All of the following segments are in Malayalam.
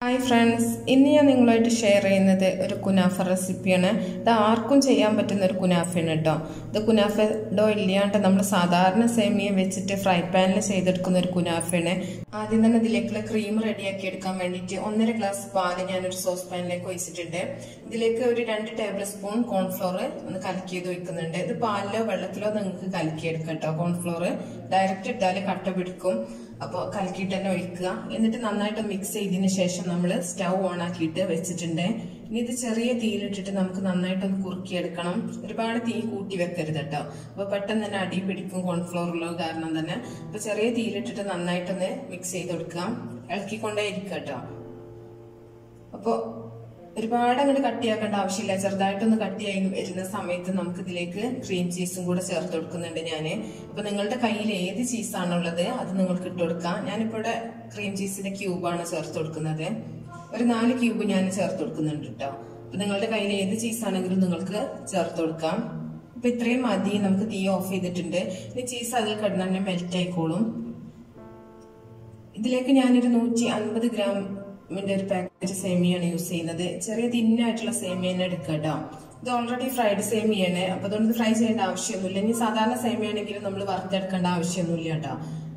ഹായ് ഫ്രണ്ട്സ് ഇന്ന് ഞാൻ നിങ്ങളുമായിട്ട് ഷെയർ ചെയ്യുന്നത് ഒരു കുനാഫ റെസിപ്പിയാണ് ഇത് ആർക്കും ചെയ്യാൻ പറ്റുന്ന ഒരു കുനാഫയാണ് കേട്ടോ ഇത് കുനാഫ ഡോ ഇല്ലാണ്ട് നമ്മൾ സാധാരണ സേമിയ വെച്ചിട്ട് ഫ്രൈ പാനിൽ ചെയ്തെടുക്കുന്ന ഒരു കുനാഫയാണ് ആദ്യം തന്നെ ഇതിലേക്കുള്ള ക്രീം റെഡിയാക്കി എടുക്കാൻ വേണ്ടിയിട്ട് ഒന്നര ഗ്ലാസ് പാല് ഞാനൊരു സോസ് പാനിലേക്ക് ഒഴിച്ചിട്ടുണ്ട് ഇതിലേക്ക് ഒരു രണ്ട് ടേബിൾ സ്പൂൺ കോൺഫ്ലോർ ഒന്ന് കലക്കി ചെയ്ത് വെക്കുന്നുണ്ട് ഇത് പാലിലോ വെള്ളത്തിലോ നിങ്ങൾക്ക് കലക്കിയെടുക്കാം കേട്ടോ കോൺഫ്ലോർ ഡയറക്റ്റ് ഇട്ടാൽ കട്ട പിടിക്കും അപ്പോൾ കലക്കിയിട്ട് തന്നെ ഒഴിക്കുക എന്നിട്ട് നന്നായിട്ട് മിക്സ് ചെയ്തതിന് ശേഷം നമ്മൾ സ്റ്റൗ ഓൺ ആക്കിയിട്ട് വെച്ചിട്ടുണ്ട് ഇനി ഇത് ചെറിയ തീയിലിട്ടിട്ട് നമുക്ക് നന്നായിട്ടൊന്ന് കുറുക്കിയെടുക്കണം ഒരുപാട് തീ കൂട്ടി വെക്കരുത് കേട്ടോ അപ്പോൾ പെട്ടെന്ന് തന്നെ അടി പിടിക്കും കോൺഫ്ലോറുള്ള കാരണം തന്നെ അപ്പോൾ ചെറിയ തീയിലിട്ടിട്ട് നന്നായിട്ടൊന്ന് മിക്സ് ചെയ്ത് കൊടുക്കാം ഇളക്കിക്കൊണ്ടേ ഇരിക്കുക കേട്ടോ അപ്പോൾ ഒരുപാട് അങ്ങോട്ട് കട്ടിയാക്കേണ്ട ആവശ്യമില്ല ചെറുതായിട്ടൊന്ന് കട്ടിയായി വരുന്ന സമയത്ത് നമുക്ക് ഇതിലേക്ക് ക്രീം ചീസും കൂടെ ചേർത്ത് കൊടുക്കുന്നുണ്ട് ഞാൻ അപ്പൊ നിങ്ങളുടെ കയ്യിൽ ഏത് ചീസാണുള്ളത് അത് നിങ്ങൾക്ക് ഇട്ട് കൊടുക്കാം ഞാനിപ്പോ ഇവിടെ ക്രീം ചീസിന്റെ ക്യൂബാണ് ചേർത്ത് കൊടുക്കുന്നത് ഒരു നാല് ക്യൂബ് ഞാൻ ചേർത്ത് കൊടുക്കുന്നുണ്ട് കേട്ടോ അപ്പൊ നിങ്ങളുടെ കയ്യിൽ ഏത് ചീസാണെങ്കിലും നിങ്ങൾക്ക് ചേർത്ത് കൊടുക്കാം അപ്പൊ ഇത്രയും മതി നമുക്ക് തീ ഓഫ് ചെയ്തിട്ടുണ്ട് ഇനി ചീസ് അതിൽ കിടന്ന് തന്നെ മെൽറ്റ് ആയിക്കോളും ഇതിലേക്ക് ഞാനൊരു നൂറ്റി അൻപത് ഗ്രാം ന്റെ ഒരു പാക്കറ്റ് സേമിയാണ് യൂസ് ചെയ്യുന്നത് ചെറിയ തിന്നായിട്ടുള്ള സേമിയ തന്നെ എടുക്കുക കേട്ടോ ഇത് ഓൾറെഡി ഫ്രൈഡ് സേമിയാണ് അപ്പൊ അതുകൊണ്ട് ഫ്രൈ ചെയ്യേണ്ട ആവശ്യമൊന്നുമില്ല ഇനി സാധാരണ സേമിയാണെങ്കിൽ നമ്മൾ വറുത്തെടുക്കേണ്ട ആവശ്യമൊന്നുമില്ല കേട്ടോ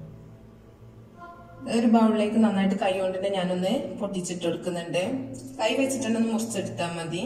ഒരു ബൗളിലേക്ക് നന്നായിട്ട് കൈ കൊണ്ട് തന്നെ ഞാനൊന്ന് പൊട്ടിച്ചിട്ട് കൊടുക്കുന്നുണ്ട് കൈ വെച്ചിട്ടൊന്ന് മുറിച്ചെടുത്താൽ മതി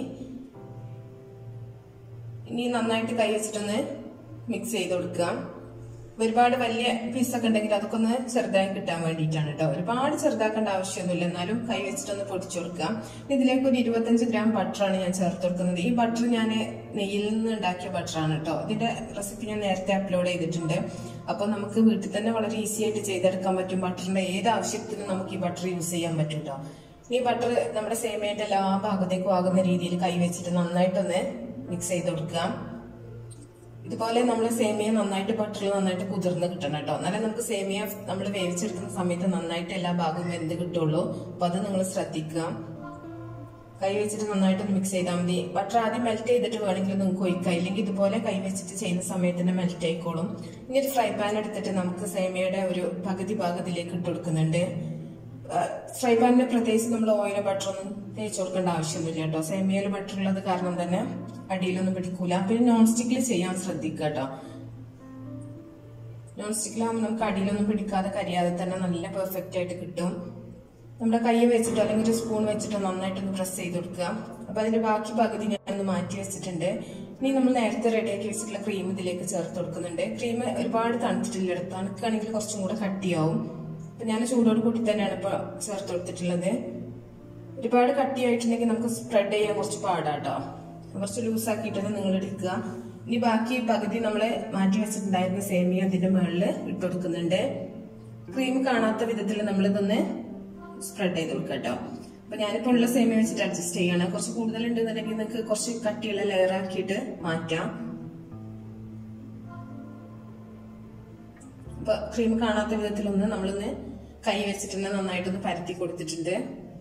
ഇനി നന്നായിട്ട് കൈ വെച്ചിട്ടൊന്ന് മിക്സ് ചെയ്ത് കൊടുക്കാം ഒരുപാട് വലിയ പീസൊക്കെ ഉണ്ടെങ്കിൽ അതൊക്കെ ഒന്ന് ചെറുതായി കിട്ടാൻ വേണ്ടിയിട്ടാണ് കേട്ടോ ഒരുപാട് ചെറുതാക്കേണ്ട ആവശ്യമൊന്നുമില്ല എന്നാലും കൈ വെച്ചിട്ടൊന്ന് പൊടിച്ചു കൊടുക്കാം ഇതിലേക്ക് ഒരു ഇരുപത്തഞ്ച് ഗ്രാം ബട്ടറാണ് ഞാൻ ചേർത്ത് കൊടുക്കുന്നത് ഈ ബട്ടർ ഞാൻ നെയ്യിൽ നിന്ന് ഉണ്ടാക്കിയ ബട്ടറാണ് കേട്ടോ ഇതിന്റെ റെസിപ്പി ഞാൻ നേരത്തെ അപ്ലോഡ് ചെയ്തിട്ടുണ്ട് അപ്പോൾ നമുക്ക് വീട്ടിൽ തന്നെ വളരെ ഈസി ആയിട്ട് ചെയ്തെടുക്കാൻ പറ്റും ബട്ടറിന്റെ ഏത് ആവശ്യത്തിനും നമുക്ക് ഈ ബട്ടർ യൂസ് ചെയ്യാൻ പറ്റും കേട്ടോ ഈ ബട്ടർ നമ്മുടെ സേമിയന്റെ എല്ലാ ഭാഗത്തേക്കും ആകുന്ന രീതിയിൽ കൈ വെച്ചിട്ട് നന്നായിട്ടൊന്ന് മിക്സ് ചെയ്ത് കൊടുക്കാം ഇതുപോലെ നമ്മൾ സേമിയ നന്നായിട്ട് ബട്ടറിൽ നന്നായിട്ട് കുതിർന്ന് കിട്ടണം കേട്ടോ എന്നാലേ നമുക്ക് സേമിയ നമ്മൾ വേവിച്ചെടുക്കുന്ന സമയത്ത് നന്നായിട്ട് എല്ലാ ഭാഗവും വെന്ത് കിട്ടുള്ളൂ അപ്പൊ അത് നിങ്ങൾ ശ്രദ്ധിക്കുക കൈ വെച്ചിട്ട് നന്നായിട്ട് മിക്സ് ചെയ്താൽ മതി ബട്ടർ ആദ്യം മെൽറ്റ് ചെയ്തിട്ട് വേണമെങ്കിൽ നിങ്ങൾക്ക് ഒഴിക്കാം ഇല്ലെങ്കിൽ ഇതുപോലെ കൈ വെച്ചിട്ട് ചെയ്യുന്ന സമയത്ത് തന്നെ മെൽറ്റ് ആയിക്കോളും ഇനി ഒരു ഫ്രൈ പാൻ എടുത്തിട്ട് നമുക്ക് സേമിയയുടെ ഒരു പകുതി ഭാഗത്തിലേക്ക് ഇട്ട് കൊടുക്കുന്നുണ്ട് ഫ്രൈ പാനിന് പ്രത്യേകിച്ച് നമ്മൾ ഓയിലോ ബട്ടറൊന്നും തേച്ച് കൊടുക്കേണ്ട ആവശ്യമൊന്നുമില്ല കേട്ടോ സേമിയയിൽ ബട്ടർ ഉള്ളത് കാരണം തന്നെ അടിയിലൊന്നും പിടിക്കൂല പിന്നെ നോൺ സ്റ്റിക്കിൽ ചെയ്യാൻ ശ്രദ്ധിക്കുക കേട്ടോ നോൺ സ്റ്റിക്കിലാകുമ്പോൾ നമുക്ക് അടിയിലൊന്നും പിടിക്കാതെ കരിയാതെ തന്നെ നല്ല പെർഫെക്റ്റ് ആയിട്ട് കിട്ടും നമ്മുടെ കൈ വെച്ചിട്ടോ അല്ലെങ്കിൽ ഒരു സ്പൂൺ വെച്ചിട്ടോ നന്നായിട്ടൊന്ന് പ്രസ് ചെയ്ത് കൊടുക്കുക അപ്പൊ അതിന്റെ ബാക്കി പകുതി ഞാനൊന്ന് മാറ്റി വെച്ചിട്ടുണ്ട് ഇനി നമ്മൾ നേരത്തെ റെഡിയാക്കി വെച്ചിട്ടുള്ള ക്രീം ഇതിലേക്ക് ചേർത്ത് കൊടുക്കുന്നുണ്ട് ക്രീം ഒരുപാട് തണുത്തിട്ടില്ല തണുക്കുകയാണെങ്കിൽ കുറച്ചും കൂടെ കട്ടിയാവും അപ്പൊ ഞാൻ ചൂടോട് കൂട്ടി തന്നെയാണ് ഇപ്പൊ ചേർത്ത് കൊടുത്തിട്ടുള്ളത് ഒരുപാട് കട്ടിയായിട്ടുണ്ടെങ്കിൽ നമുക്ക് സ്പ്രെഡ് ചെയ്യാൻ കുറച്ച് പാടാട്ടോ കുറച്ച് ലൂസ് ആക്കിയിട്ട് നിങ്ങൾ എടുക്കുക ഇനി ബാക്കി പകുതി നമ്മൾ മാറ്റി വെച്ചിട്ടുണ്ടായിരുന്ന സേമിയ അതിന്റെ മുകളിൽ ഇട്ട് കൊടുക്കുന്നുണ്ട് ക്രീം കാണാത്ത വിധത്തിൽ നമ്മൾ ഇതൊന്ന് സ്പ്രെഡ് ചെയ്ത് കൊടുക്കുക കേട്ടോ അപ്പൊ ഞാനിപ്പോ ഉള്ള സേമിയ വെച്ചിട്ട് അഡ്ജസ്റ്റ് ചെയ്യണം കുറച്ച് കൂടുതൽ ഉണ്ടെന്നുണ്ടെങ്കിൽ നിങ്ങൾക്ക് കുറച്ച് കട്ടിയുള്ള ലെയർ ആക്കിയിട്ട് മാറ്റാം അപ്പൊ ക്രീം കാണാത്ത വിധത്തിലൊന്ന് നമ്മളൊന്ന് കൈ വെച്ചിട്ട് തന്നെ നന്നായിട്ടൊന്ന് പരത്തി കൊടുത്തിട്ടുണ്ട്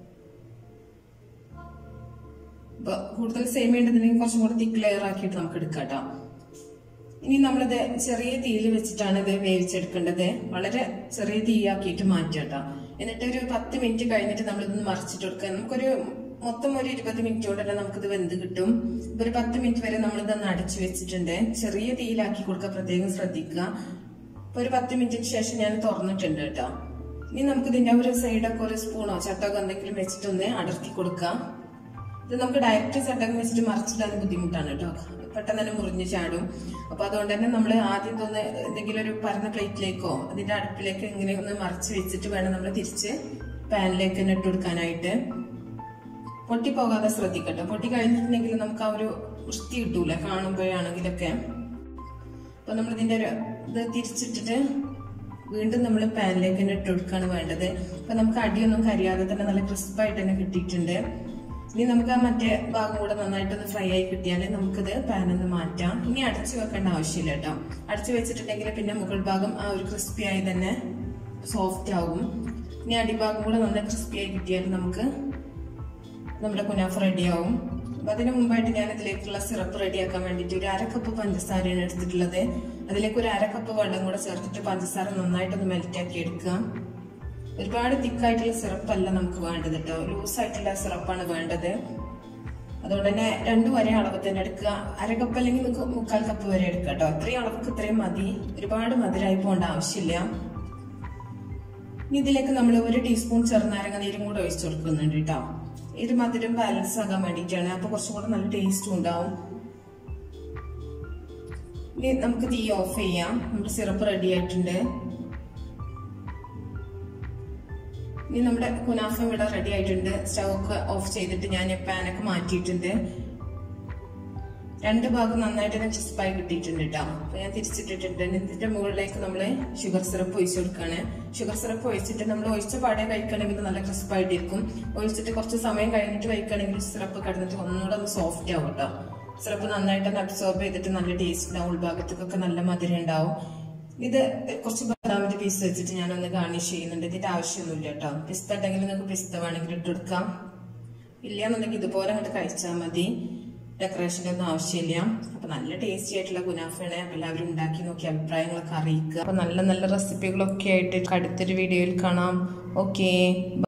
അപ്പൊ കൂടുതൽ സേമിയ ഉണ്ടെന്നുണ്ടെങ്കിൽ കുറച്ചും കൂടെ തിക്ക് ലെയർ ആക്കിയിട്ട് നമുക്ക് എടുക്കാം കേട്ടോ ഇനി നമ്മളിത് ചെറിയ തീയിൽ വെച്ചിട്ടാണ് ഇത് വേവിച്ചെടുക്കേണ്ടത് വളരെ ചെറിയ തീയാക്കിയിട്ട് മാറ്റാം കേട്ടോ എന്നിട്ട് ഒരു പത്ത് മിനിറ്റ് കഴിഞ്ഞിട്ട് നമ്മളിതൊന്ന് മറിച്ചിട്ട് കൊടുക്കുക നമുക്കൊരു മൊത്തം ഒരു ഇരുപത് മിനിറ്റോടെ തന്നെ നമുക്കിത് വെന്ത് കിട്ടും ഇപ്പൊ ഒരു പത്ത് മിനിറ്റ് വരെ നമ്മളിതൊന്ന് അടച്ചു വെച്ചിട്ടുണ്ട് ചെറിയ തീയിലാക്കി കൊടുക്കുക പ്രത്യേകം ശ്രദ്ധിക്കുക ഇപ്പൊ ഒരു പത്ത് മിനിറ്റിന് ശേഷം ഞാൻ തുറന്നിട്ടുണ്ട് കേട്ടോ ഇനി നമുക്ക് ഇതിന്റെ ഒരു സൈഡൊക്കെ ഒരു സ്പൂണോ ചട്ടൊക്കെ എന്തെങ്കിലും വെച്ചിട്ടൊന്ന് അടർത്തി കൊടുക്കാം ഇത് നമുക്ക് ഡയറക്റ്റ് ചട്ടകം വെച്ചിട്ട് മറിച്ചിടാൻ ബുദ്ധിമുട്ടാണ് കേട്ടോ പെട്ടെന്ന് തന്നെ മുറിഞ്ഞ് ചാടും അപ്പൊ അതുകൊണ്ട് തന്നെ നമ്മൾ ആദ്യം തോന്നുന്ന എന്തെങ്കിലും ഒരു പരന്ന പ്ലേറ്റിലേക്കോ അതിന്റെ അടുപ്പിലേക്ക് ഇങ്ങനെ ഒന്ന് മറിച്ച് വെച്ചിട്ട് വേണം നമ്മൾ തിരിച്ച് പാനിലേക്ക് തന്നെ ഇട്ട് കൊടുക്കാനായിട്ട് പൊട്ടി പോകാതെ ശ്രദ്ധിക്കട്ടോ പൊട്ടി കഴിഞ്ഞിട്ടുണ്ടെങ്കിൽ നമുക്ക് ആ ഒരു വൃത്തി കിട്ടൂല കാണുമ്പോഴാണെങ്കിലൊക്കെ അപ്പൊ നമ്മൾ ഇതിന്റെ ഒരു ഇത് തിരിച്ചിട്ടിട്ട് വീണ്ടും നമ്മൾ പാനിലേക്ക് തന്നെ ഇട്ട് കൊടുക്കുകയാണ് വേണ്ടത് അപ്പൊ നമുക്ക് അടിയൊന്നും കരിയാതെ തന്നെ നല്ല ക്രിസ്പായിട്ട് തന്നെ കിട്ടിയിട്ടുണ്ട് ഇനി നമുക്ക് ആ മറ്റേ ഭാഗം കൂടെ നന്നായിട്ടൊന്ന് ഫ്രൈ ആയി കിട്ടിയാൽ നമുക്കിത് പാനിൽ മാറ്റാം ഇനി അടച്ചു വെക്കേണ്ട ആവശ്യമില്ല കേട്ടോ അടച്ചു വെച്ചിട്ടുണ്ടെങ്കിൽ പിന്നെ മുകൾ ഭാഗം ആ ഒരു ക്രിസ്പി ആയി തന്നെ സോഫ്റ്റ് ആകും ഇനി അടിഭാഗം കൂടെ നന്നായി ക്രിസ്പി ആയി കിട്ടിയാൽ നമുക്ക് നമ്മുടെ കുനാഫ് റെഡിയാവും അപ്പൊ അതിന് മുമ്പായിട്ട് ഞാൻ ഇതിലേക്കുള്ള സിറപ്പ് റെഡിയാക്കാൻ വേണ്ടിയിട്ട് ഒരു അര കപ്പ് പഞ്ചസാരയാണ് എടുത്തിട്ടുള്ളത് അതിലേക്ക് ഒരു അര കപ്പ് വെള്ളം കൂടെ ചേർത്തിട്ട് പഞ്ചസാര നന്നായിട്ടൊന്ന് മെൽറ്റ് ആക്കി എടുക്കുക ഒരുപാട് തിക്കായിട്ടുള്ള സിറപ്പല്ല നമുക്ക് വേണ്ടത് കേട്ടോ ലൂസായിട്ടുള്ള സിറപ്പാണ് വേണ്ടത് അതുകൊണ്ട് തന്നെ രണ്ടു വരെ അളവ് തന്നെ എടുക്കുക അര കപ്പ് അല്ലെങ്കിൽ നിങ്ങൾക്ക് മുക്കാൽ കപ്പ് വരെ എടുക്കുക കേട്ടോ അത്രയും അളവൊക്കെ ഇത്രയും മതി ഒരുപാട് മധുരമായി പോകേണ്ട ആവശ്യമില്ല ഇനി ഇതിലേക്ക് നമ്മൾ ഒരു ടീസ്പൂൺ ചെറുനാരങ്ങ നീരും കൂടെ ഒഴിച്ചു കൊടുക്കുന്നുണ്ട് കേട്ടോ ഇത് മധുരം ബാലൻസ് ആകാൻ വേണ്ടിയിട്ടാണ് അപ്പൊ കുറച്ചും കൂടെ നല്ല ടേസ്റ്റും ഉണ്ടാവും ഇനി നമുക്ക് തീ ഓഫ് ചെയ്യാം നമ്മുടെ സിറപ്പ് റെഡി ആയിട്ടുണ്ട് ഇനി നമ്മുടെ കുനാഫ ഇവിടെ റെഡി ആയിട്ടുണ്ട് സ്റ്റവ് ഒക്കെ ഓഫ് ചെയ്തിട്ട് ഞാൻ പാനൊക്കെ മാറ്റിയിട്ടുണ്ട് രണ്ട് ഭാഗം നന്നായിട്ട് തന്നെ ചിസ്പായി കിട്ടിയിട്ടുണ്ട് കേട്ടോ അപ്പൊ ഞാൻ തിരിച്ചിട്ടിട്ടുണ്ട് ഇതിന്റെ മുകളിലേക്ക് നമ്മൾ ഷുഗർ സിറപ്പ് ഒഴിച്ചു കൊടുക്കുകയാണ് ഷുഗർ സിറപ്പ് ഒഴിച്ചിട്ട് നമ്മൾ ഒഴിച്ച പാടെ കഴിക്കണമെങ്കിൽ നല്ല ക്രിസ്പായിട്ടിരിക്കും ഒഴിച്ചിട്ട് കുറച്ച് സമയം കഴിഞ്ഞിട്ട് കഴിക്കുകയാണെങ്കിൽ സിറപ്പ് കിടന്നിട്ട് ഒന്നുകൂടെ ഒന്ന് സോഫ്റ്റ് ആവും കേട്ടോ സിറപ്പ് നന്നായിട്ട് തന്നെ അബ്സോർബ് ചെയ്തിട്ട് നല്ല ടേസ്റ്റ് ഉണ്ടാവും ഉൾഭാഗത്തേക്കൊക്കെ നല്ല മധുരം ഉണ്ടാവും ഇത് കുറച്ച് ബദാമിന്റെ പീസ് വെച്ചിട്ട് ഞാനൊന്ന് ഗാർണിഷ് ചെയ്യുന്നുണ്ട് ഇതിന്റെ ആവശ്യമൊന്നുമില്ല കേട്ടോ പിസ്ത ഉണ്ടെങ്കിൽ നിങ്ങൾക്ക് പിസ്ത വേണമെങ്കിൽ ഇട്ട് കൊടുക്കാം ഇല്ല എന്നുണ്ടെങ്കിൽ ഇതുപോലെ അങ്ങോട്ട് കഴിച്ചാൽ മതി ഡെക്കറേഷൻ്റെ ഒന്നും ആവശ്യമില്ല അപ്പൊ നല്ല ടേസ്റ്റി ആയിട്ടുള്ള ഗുനാഫാണ് അപ്പൊ എല്ലാവരും ഉണ്ടാക്കി നോക്കി അഭിപ്രായങ്ങളൊക്കെ അറിയിക്കുക അപ്പൊ നല്ല നല്ല റെസിപ്പികളൊക്കെ ആയിട്ട് അടുത്തൊരു വീഡിയോയിൽ കാണാം ഓക്കേ